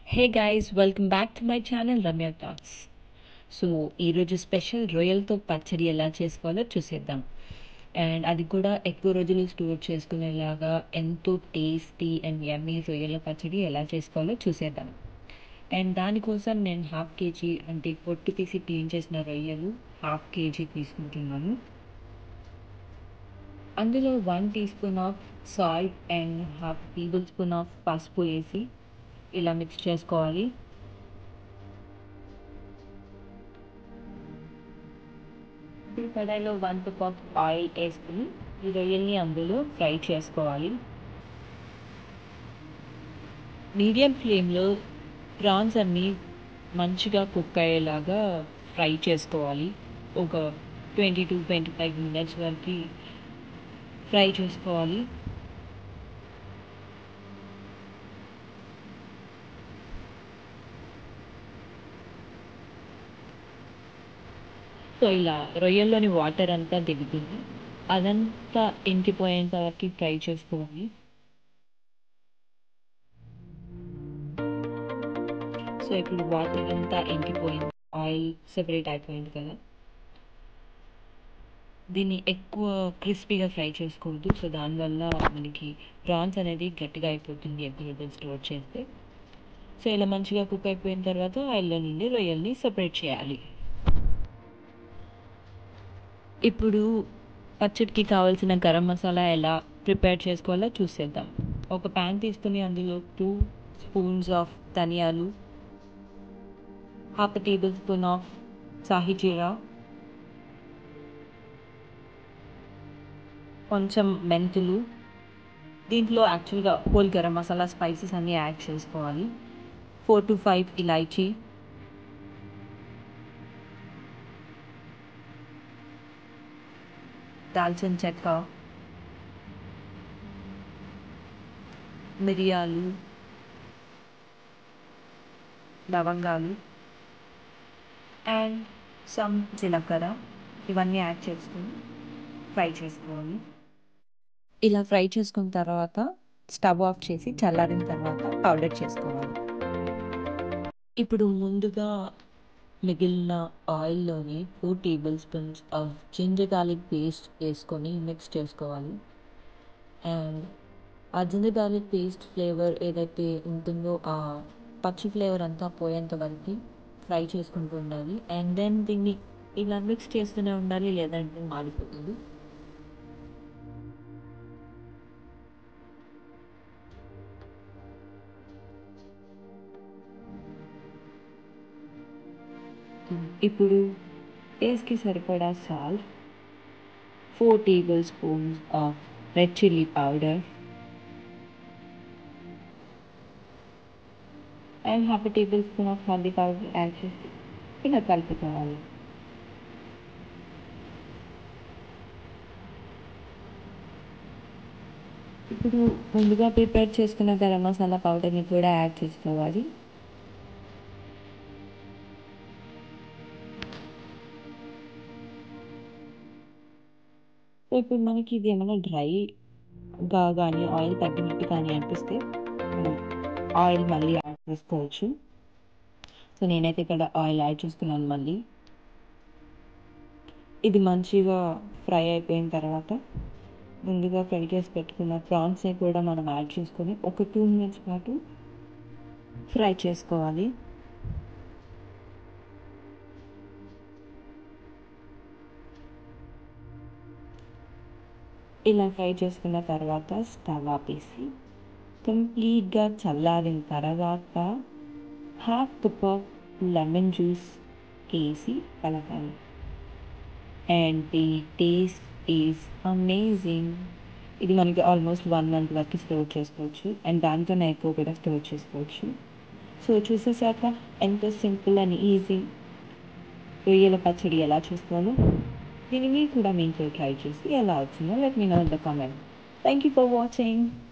hey guys welcome back to my channel Ramya talks so ఈరోజు special రొయ్యలతో పచ్చడి ఎలా చేసుకోవాలో చూసేద్దాం అండ్ అది కూడా ఎక్కువ రోజులు స్టోర్ చేసుకునేలాగా ఎంతో టేస్టీ అండ్ యమ్మీ రొయ్యల పచ్చడి ఎలా చేసుకోవాలో చూసేద్దాం అండ్ దానికోసం నేను హాఫ్ కేజీ అంటే పొట్టు తీసి క్లీన్ చేసిన రొయ్యలు హాఫ్ కేజీ తీసుకుంటున్నాను అందులో one teaspoon of salt and half tablespoon of పసుపు వేసి ఇలా మిక్స్ చేసుకోవాలి ఇప్పుడు కడాయిలో వన్ కప్ ఆఫ్ ఆయిల్ వేసుకుని ఈ రొయ్యల్ని అందులో ఫ్రై చేసుకోవాలి మీడియం ఫ్లేమ్లో ప్రాన్స్ అన్నీ మంచిగా కుక్ అయ్యేలాగా ఫ్రై చేసుకోవాలి ఒక twenty to twenty five minutes వరకు ఫ్రై చేసుకోవాలి సో ఇలా రొయ్యల్లోని వాటర్ అంతా దిగుతుంది అదంతా ఇంకిపోయేంత వరకు ఫ్రై చేసుకోవాలి సో ఇప్పుడు వాటర్ అంతా ఇంకిపోయింది ఆయిల్ సెపరేట్ అయిపోయింది కదా దీన్ని ఎక్కువ క్రిస్పీగా ఫ్రై చేసుకోవద్దు సో దానివల్ల మనకి ప్రాన్స్ అనేది గట్టిగా అయిపోతుంది ఎక్కువ రోజులు స్టోర్ చేస్తే సో ఇలా మంచిగా కుక్ అయిపోయిన తర్వాత ఆయిల్లో నుండి రొయ్యల్ని సపరేట్ చేయాలి ఇప్పుడు పచ్చడికి కావాల్సిన గరం మసాలా ఎలా ప్రిపేర్ చేసుకోవాలో చూసేద్దాం ఒక ప్యాన్ తీసుకుని అందులో టూ స్పూన్స్ ఆఫ్ ధనియాలు half tablespoon of shahi jeera కొంచెం మెంతులు దీంట్లో యాక్చువల్గా హోల్ గరం మసాలా స్పైసెస్ అన్నీ యాడ్ చేసుకోవాలి ఫోర్ టు ఫైవ్ ఇలాచీ దాల్చిన చెక్క మిరియాలు లవంగాలు అండ్ సమ్ జీలకర్ర ఇవన్నీ యాడ్ చేసుకుని ఫ్రై చేసుకోవాలి ఇలా ఫ్రై చేసుకున్న తర్వాత స్టవ్ ఆఫ్ చేసి చల్లారిన తర్వాత పౌడర్ చేసుకోవాలి ఇప్పుడు ముందుగా మిగిలిన ఆయిల్లోని two tablespoons of ginger garlic paste వేసుకొని మిక్స్ చేసుకోవాలి అండ్ ఆ జింజర్ గార్లిక్ పేస్ట్ ఫ్లేవర్ ఏదైతే ఉంటుందో ఆ పచ్చి ఫ్లేవర్ అంతా పోయేంత వరకు ఫ్రై చేసుకుంటూ ఉండాలి అండ్ దెన్ దీన్ని ఇలా మిక్స్ చేస్తూనే ఉండాలి లేదంటే మాడిపోతుంది ఇప్పుడు టేస్ట్కి సరిపడా salt four tablespoons of red chilli powder and half tablespoon of హల్దీ పౌడర్ యాడ్ చేసి ఇలా కలుపుకోవాలి ఇప్పుడు ముందుగా ప్రిపేర్ చేసుకున్న గరం మసాలా పౌడర్ని కూడా యాడ్ చేసుకోవాలి సో ఇప్పుడు మనకి ఇది ఏమైనా డ్రైగా కానీ ఆయిల్ తగ్గినట్టు కానీ అనిపిస్తే మనం ఆయిల్ మళ్ళీ యాడ్ చేసుకోవచ్చు సో నేనైతే ఇక్కడ ఆయిల్ యాడ్ చేసుకున్నాను మళ్ళీ ఇది మంచిగా ఫ్రై అయిపోయిన తర్వాత ముందుగా ఫ్రై చేసి పెట్టుకున్న ప్రాన్స్ని కూడా మనం యాడ్ చేసుకొని ఒక టూ మినిట్స్ పాటు ఫ్రై చేసుకోవాలి ఇలా ఫ్రై చేసుకున్న తర్వాత స్టవ్ ఆపేసి కంప్లీట్గా చల్లారిన తర్వాత half cup of lemon juice వేసి కలపాలి and the taste is amazing ఇది మనకి ఆల్మోస్ట్ వన్ మంత్ వరకు స్టోర్ చేసుకోవచ్చు అండ్ దానికన్నా ఎక్కువ కూడా స్టోర్ చేసుకోవచ్చు సో చూసేసాక ఎంతో సింపుల్ అండ్ ఈజీ రొయ్యల పచ్చడి ఎలా చేసుకోవాలో దీన్ని మీరు కూడా మీ ఇంట్లో ట్రై చేసి ఎలా వచ్చిందో let me know in the comment thank you for watching